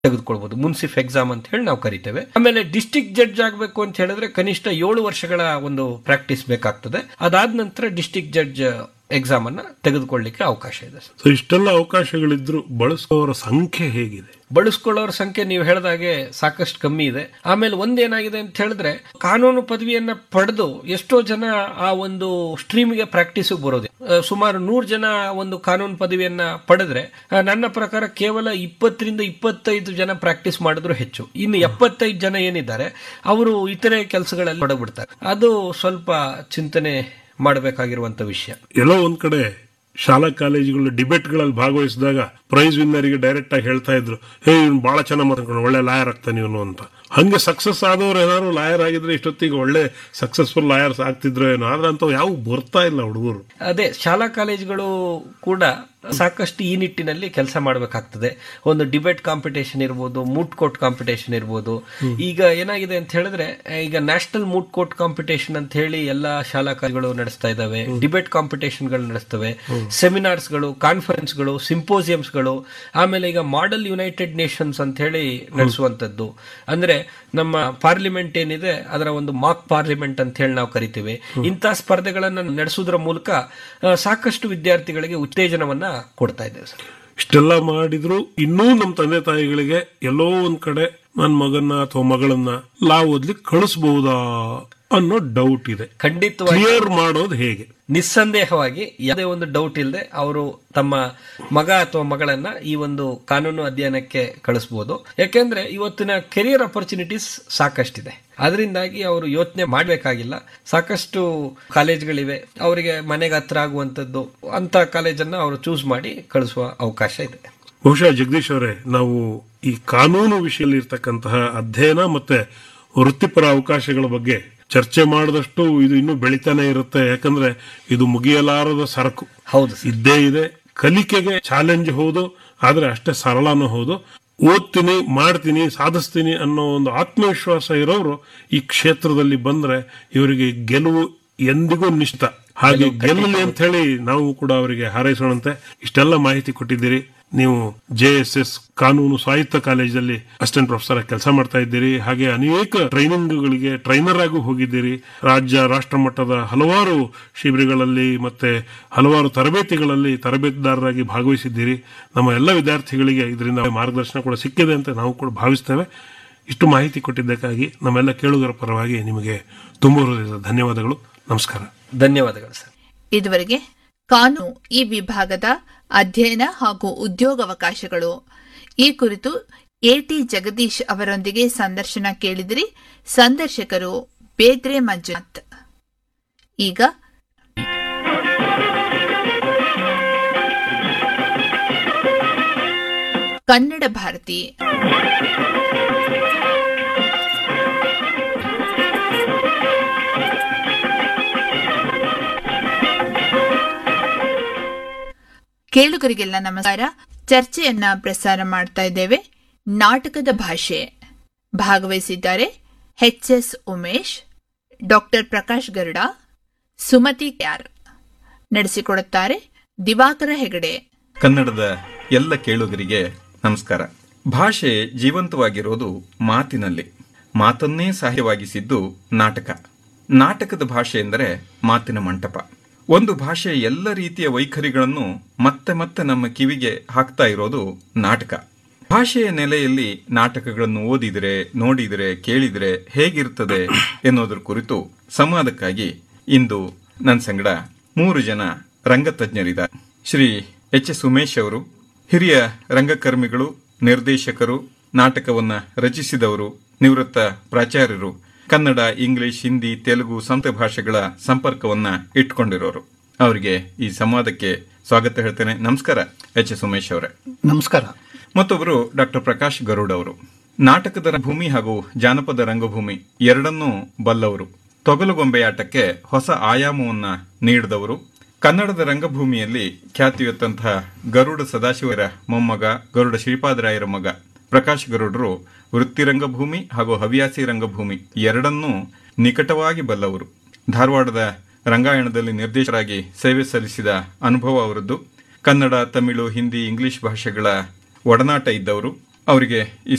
ತೆಗೆದುಕೊಳ್ಬಹುದು ಮುನ್ಸಿಫ್ exam ಅಂತ ಹೇಳಿ ನಾವು ಕರಿತೇವೆ ಆಮೇಲೆ ಡಿಸ್ಟಿಕ್ ಜಡ್ಜ್ ಆಗಬೇಕು ಅಂತ ಹೇಳಿದ್ರೆ ಕನಿಷ್ಠ ಏಳು ವರ್ಷಗಳ ಒಂದು ಪ್ರಾಕ್ಟೀಸ್ ಬೇಕಾಗ್ತದೆ ಅದಾದ ನಂತರ ಡಿಸ್ಟಿಕ್ ಜಡ್ಜ್ ಎಕ್ಸಾಮ್ ಅನ್ನ ತೆಗೆದುಕೊಳ್ಳಿಕ್ಕೆ ಅವಕಾಶ ಇದೆ ಸರ್ ಸೊ ಇಷ್ಟೆಲ್ಲ ಅವಕಾಶಗಳಿದ್ರು ಬಳಸುವವರ ಸಂಖ್ಯೆ ಹೇಗಿದೆ ಬಳಸ್ಕೊಳ್ಳೋರ ಸಂಖ್ಯೆ ನೀವು ಹೇಳಿದಾಗೆ ಸಾಕಷ್ಟು ಕಮ್ಮಿ ಇದೆ ಆಮೇಲೆ ಒಂದೇನಾಗಿದೆ ಅಂತ ಹೇಳಿದ್ರೆ ಕಾನೂನು ಪದವಿಯನ್ನ ಪಡೆದು ಎಷ್ಟೋ ಜನ ಆ ಒಂದು ಸ್ಟ್ರೀಮ್ಗೆ ಪ್ರಾಕ್ಟೀಸ್ ಬರೋದು ಆ, ಸುಮಾರು ನೂರು ಜನ ಒಂದು ಕಾನೂನು ಪದವಿಯನ್ನ ಪಡೆದ್ರೆ ಆ, ನನ್ನ ಪ್ರಕಾರ ಕೇವಲ ಇಪ್ಪತ್ತರಿಂದ ಇಪ್ಪತ್ತೈದು ಜನ ಪ್ರಾಕ್ಟೀಸ್ ಮಾಡಿದ್ರು ಹೆಚ್ಚು ಇನ್ನು ಎಪ್ಪತ್ತೈದು ಜನ ಏನಿದ್ದಾರೆ ಅವರು ಇತರೆ ಕೆಲಸಗಳಲ್ಲಿ ತೊಡಗ್ಬಿಡ್ತಾರೆ ಅದು ಸ್ವಲ್ಪ ಚಿಂತನೆ ಮಾಡಬೇಕಾಗಿರುವಂತ ವಿಷಯ ಎಲ್ಲೋ ಒಂದ್ ಕಡೆ ಶಾಲಾ ಕಾಲೇಜುಗಳು ಡಿಬೇಟ್ಗಳಲ್ಲಿ ಭಾಗವಹಿಸಿದಾಗ ಪ್ರೈಸ್ ವಿನ್ನರಿಗೆ ಡೈರೆಕ್ಟ್ ಆಗಿ ಹೇಳ್ತಾ ಇದ್ರು ಹೇ ಇವ್ನು ಬಹಳ ಚೆನ್ನಾಗಿ ಮಾತಾಡ್ಕೊಂಡು ಒಳ್ಳೆ ಲಾಯರ್ ಆಗ್ತಾನೆ ಇವನು ಅಂತ ಹಂಗೆ ಸಕ್ಸಸ್ ಆದವ್ರು ಏನಾದ್ರು ಲಾಯರ್ ಆಗಿದ್ರೆ ಇಷ್ಟೊತ್ತಿಗೆ ಒಳ್ಳೆ ಸಕ್ಸಸ್ಫುಲ್ ಲಾಯರ್ಸ್ ಆಗ್ತಿದ್ರು ಏನೋ ಆದ್ರೆ ಅಂತ ಯಾವ ಬರ್ತಾ ಇಲ್ಲ ಹುಡುಗರು ಅದೇ ಶಾಲಾ ಕಾಲೇಜುಗಳು ಕೂಡ ಸಾಕಷ್ಟು ಈ ನಿಟ್ಟಿನಲ್ಲಿ ಕೆಲಸ ಮಾಡಬೇಕಾಗ್ತದೆ ಒಂದು ಡಿಬೇಟ್ ಕಾಂಪಿಟೇಷನ್ ಇರ್ಬೋದು ಮೂಟ್ ಕೋರ್ಟ್ ಕಾಂಪಿಟೇಷನ್ ಇರ್ಬೋದು ಈಗ ಏನಾಗಿದೆ ಅಂತ ಹೇಳಿದ್ರೆ ಈಗ ನ್ಯಾಷನಲ್ ಮೂಟ್ ಕೋರ್ಟ್ ಕಾಂಪಿಟೇಷನ್ ಅಂತ ಹೇಳಿ ಎಲ್ಲಾ ಶಾಲಾ ಕಾಲೇಜುಗಳು ನಡೆಸ್ತಾ ಇದಾವೆ ಡಿಬೇಟ್ ಕಾಂಪಿಟೇಷನ್ಗಳು ನಡೆಸ್ತವೆ ಸೆಮಿನಾರ್ಸ್ಗಳು ಕಾನ್ಫರೆನ್ಸ್ಗಳು ಸಿಂಪೋಸಿಯಮ್ಸ್ಗಳು ಆಮೇಲೆ ಈಗ ಮಾಡೆಲ್ ಯುನೈಟೆಡ್ ನೇಷನ್ಸ್ ಅಂತ ಹೇಳಿ ನಡೆಸುವಂತದ್ದು ಅಂದ್ರೆ ನಮ್ಮ ಪಾರ್ಲಿಮೆಂಟ್ ಏನಿದೆ ಅದರ ಒಂದು ಮಾಕ್ ಪಾರ್ಲಿಮೆಂಟ್ ಅಂತ ಹೇಳಿ ನಾವು ಕರಿತೀವಿ ಇಂತಹ ಸ್ಪರ್ಧೆಗಳನ್ನ ನಡೆಸುವುದರ ಮೂಲಕ ಆ, ಸಾಕಷ್ಟು ವಿದ್ಯಾರ್ಥಿಗಳಿಗೆ ಉತ್ತೇಜನವನ್ನ ಕೊಡ್ತಾ ಇದ್ದೇವೆ ಸರ್ ಇಷ್ಟೆಲ್ಲ ಮಾಡಿದ್ರು ಇನ್ನೂ ನಮ್ಮ ತಂದೆ ತಾಯಿಗಳಿಗೆ ಎಲ್ಲೋ ಒಂದ್ ಕಡೆ ನನ್ನ ಮಗನ್ನ ಅಥವಾ ಮಗಳನ್ನ ಲಾ ಓದ್ಲಿಕ್ಕೆ ಕಳಿಸಬಹುದಾ ಅನ್ನೋ ಡೌಟ್ ಇದೆ ಖಂಡಿತವಾಗಿ ಕ್ಲಿಯರ್ ಮಾಡೋದು ಹೇಗೆ ನಿಸ್ಸಂದೇಹವಾಗಿ ಯಾವುದೇ ಒಂದು ಡೌಟ್ ಇಲ್ಲದೆ ಅವರು ತಮ್ಮ ಮಗ ಅಥವಾ ಮಗಳನ್ನ ಈ ಒಂದು ಕಾನೂನು ಅಧ್ಯಯನಕ್ಕೆ ಕಳಿಸಬಹುದು ಯಾಕೆಂದ್ರೆ ಇವತ್ತಿನ ಕೆರಿಯರ್ ಅಪರ್ಚುನಿಟೀಸ್ ಸಾಕಷ್ಟಿದೆ ಅದರಿಂದಾಗಿ ಅವರು ಯೋಚನೆ ಮಾಡಬೇಕಾಗಿಲ್ಲ ಸಾಕಷ್ಟು ಕಾಲೇಜ್ಗಳಿವೆ ಅವರಿಗೆ ಮನೆಗೆ ಹತ್ರ ಆಗುವಂತದ್ದು ಅಂತ ಕಾಲೇಜನ್ನ ಅವರು ಚೂಸ್ ಮಾಡಿ ಕಳಿಸುವ ಅವಕಾಶ ಇದೆ ಬಹುಶಃ ಜಗದೀಶ್ ಅವರೇ ನಾವು ಈ ಕಾನೂನು ವಿಷಯದಲ್ಲಿ ಇರ್ತಕ್ಕಂತಹ ಅಧ್ಯಯನ ಮತ್ತೆ ವೃತ್ತಿಪರ ಅವಕಾಶಗಳ ಬಗ್ಗೆ ಚರ್ಚೆ ಮಾಡಿದಷ್ಟು ಇದು ಇನ್ನೂ ಬೆಳಿತಾನೆ ಇರುತ್ತೆ ಯಾಕಂದ್ರೆ ಇದು ಮುಗಿಯಲಾರದ ಸರಕು ಹೌದು ಸರ್. ಇದ್ದೇ ಇದೆ ಕಲಿಕೆಗೆ ಚಾಲೆಂಜ್ ಹೌದು ಆದ್ರೆ ಅಷ್ಟೇ ಸರಳನೂ ಹೌದು ಓದ್ತೀನಿ ಮಾಡ್ತೀನಿ ಸಾಧಿಸ್ತೀನಿ ಅನ್ನೋ ಒಂದು ಆತ್ಮವಿಶ್ವಾಸ ಇರೋರು ಈ ಕ್ಷೇತ್ರದಲ್ಲಿ ಬಂದ್ರೆ ಇವರಿಗೆ ಗೆಲುವು ಎಂದಿಗೂ ನಿಶ್ಚಿತ ಹಾಗೆ ಗೆಲ್ಲಲಿ ಅಂತ ಹೇಳಿ ನಾವು ಕೂಡ ಅವರಿಗೆ ಹಾರೈಸೋಣಂತೆ ಇಷ್ಟೆಲ್ಲ ಮಾಹಿತಿ ಕೊಟ್ಟಿದ್ದೀರಿ ನೀವು ಜೆ ಎಸ್ ಎಸ್ ಕಾನೂನು ಸಾಹಿತ್ಯ ಕಾಲೇಜಲ್ಲಿ ಅಸಿಸ್ಟೆಂಟ್ ಪ್ರೊಫೆಸರ್ ಕೆಲಸ ಮಾಡ್ತಾ ಇದ್ದೀರಿ ಹಾಗೆ ಅನೇಕ ಟ್ರೈನಿಂಗ್ಗಳಿಗೆ ಟ್ರೈನರ್ ಆಗೂ ಹೋಗಿದ್ದೀರಿ ರಾಜ್ಯ ರಾಷ್ಟ್ರ ಮಟ್ಟದ ಹಲವಾರು ಶಿಬಿರಗಳಲ್ಲಿ ಮತ್ತೆ ಹಲವಾರು ತರಬೇತಿಗಳಲ್ಲಿ ತರಬೇತಿದಾರರಾಗಿ ಭಾಗವಹಿಸಿದ್ದೀರಿ ನಮ್ಮ ಎಲ್ಲ ವಿದ್ಯಾರ್ಥಿಗಳಿಗೆ ಇದರಿಂದ ಮಾರ್ಗದರ್ಶನ ಕೂಡ ಸಿಕ್ಕಿದೆ ಅಂತ ನಾವು ಕೂಡ ಭಾವಿಸ್ತೇವೆ ಇಷ್ಟು ಮಾಹಿತಿ ಕೊಟ್ಟಿದ್ದಕ್ಕಾಗಿ ನಮ್ಮೆಲ್ಲ ಕೇಳುಗರ ಪರವಾಗಿ ನಿಮಗೆ ತುಂಬ ಹೃದಯದ ಧನ್ಯವಾದಗಳು ನಮಸ್ಕಾರ ಧನ್ಯವಾದಗಳು ಸರ್ ಇದುವರೆಗೆ ಕಾನೂನು ಈ ವಿಭಾಗದ ಅಧ್ಯಯನ ಹಾಗೂ ಉದ್ಯೋಗಾವಕಾಶಗಳು ಈ ಕುರಿತು ಎಟಿ ಜಗದೀಶ್ ಅವರೊಂದಿಗೆ ಸಂದರ್ಶನ ಕೇಳಿದಿರಿ ಸಂದರ್ಶಕರು ಬೇದ್ರೆ ಮಂಜುನಾಥ್ ಈಗ ಕನ್ನಡ ಭಾರತಿ ಕೇಳುಗರಿಗೆಲ್ಲ ನಮಸ್ಕಾರ ಚರ್ಚೆಯನ್ನ ಪ್ರಸಾರ ಮಾಡ್ತಾ ಇದ್ದೇವೆ ನಾಟಕದ ಭಾಷೆ ಭಾಗವಹಿಸಿದ್ದಾರೆ H S Umesh doctor Prakash Garuda Sumathi ಕ್ಯಾರ್ ನಡೆಸಿಕೊಡುತ್ತಾರೆ ದಿವಾಕರ ಹೆಗಡೆ ಕನ್ನಡದ ಎಲ್ಲ ಕೇಳುಗರಿಗೆ ನಮಸ್ಕಾರ ಭಾಷೆ ಜೀವಂತವಾಗಿರೋದು ಮಾತಿನಲ್ಲಿ ಮಾತನ್ನೇ ಸಾಹ್ಯವಾಗಿಸಿದ್ದು ನಾಟಕ ನಾಟಕದ ಭಾಷೆ ಎಂದರೆ ಮಾತಿನ ಮಂಟಪ ಒಂದು ಭಾಷೆ ಎಲ್ಲ ರೀತಿಯ ವೈಖರಿಗಳನ್ನು ಮತ್ತೆ ಮತ್ತೆ ನಮ್ಮ ಕಿವಿಗೆ ಹಾಕ್ತಾ ಇರೋದು ನಾಟಕ ಭಾಷೆಯ ನೆಲೆಯಲ್ಲಿ ನಾಟಕಗಳನ್ನು ಓದಿದರೆ ನೋಡಿದರೆ ಕೇಳಿದರೆ ಹೇಗಿರ್ತದೆ ಎನ್ನುವುದರ ಕುರಿತು ಸಂವಾದಕ್ಕಾಗಿ ಇಂದು ನನ್ನ ಸಂಗಡ ಮೂರು ಜನ ರಂಗತಜ್ಞರಿದ್ದಾರೆ ಶ್ರೀ ಎಚ್ ಎಸ್ ಉಮೇಶ್ ಅವರು ಹಿರಿಯ ರಂಗಕರ್ಮಿಗಳು ನಿರ್ದೇಶಕರು ನಾಟಕವನ್ನ ರಚಿಸಿದವರು ನಿವೃತ್ತ ಪ್ರಾಚಾರ್ಯರು ಕನ್ನಡ ಇಂಗ್ಲಿಷ್ ಹಿಂದಿ ತೆಲುಗು ಸ್ವಂತ ಭಾಷೆಗಳ ಸಂಪರ್ಕವನ್ನ ಇಟ್ಕೊಂಡಿರೋರು ಅವರಿಗೆ ಈ ಸಂವಾದಕ್ಕೆ ಸ್ವಾಗತ ಹೇಳ್ತೇನೆ ನಮಸ್ಕಾರ ಎಚ್ ಎಸ್ ಉಮೇಶ್ ಅವರೇ ನಮಸ್ಕಾರ ಮತ್ತೊಬ್ಬರು ಡಾಕ್ಟರ್ ಪ್ರಕಾಶ್ ಗರುಡ್ ಅವರು ನಾಟಕದ ಭೂಮಿ ಹಾಗೂ ಜಾನಪದ ರಂಗಭೂಮಿ ಎರಡನ್ನೂ ಬಲ್ಲವರು ತೊಗಲುಗೊಂಬೆಯಾಟಕ್ಕೆ ಹೊಸ ಆಯಾಮವನ್ನ ನೀಡಿದವರು ಕನ್ನಡದ ರಂಗಭೂಮಿಯಲ್ಲಿ ಖ್ಯಾತಿಯೊತ್ತಂತಹ ಗರುಡ ಸದಾಶಿವರ ಮೊಮ್ಮಗ ಗರುಡ ಶ್ರೀಪಾದರಾಯರ ಮಗ ಪ್ರಕಾಶ್ ಗರುಡರು ವೃತ್ತಿ ರಂಗಭೂಮಿ ಹಾಗೂ ಹವ್ಯಾಸಿ ರಂಗಭೂಮಿ ಎರಡನ್ನೂ ನಿಕಟವಾಗಿ ಬಲ್ಲವರು ಧಾರವಾಡದ ರಂಗಾಯಣದಲ್ಲಿ ನಿರ್ದೇಶಕರಾಗಿ ಸೇವೆ ಸಲ್ಲಿಸಿದ ಅನುಭವ ಅವರದ್ದು ಕನ್ನಡ ತಮಿಳು ಹಿಂದಿ ಇಂಗ್ಲಿಷ್ ಭಾಷೆಗಳ ಒಡನಾಟ ಇದ್ದವರು ಅವರಿಗೆ ಈ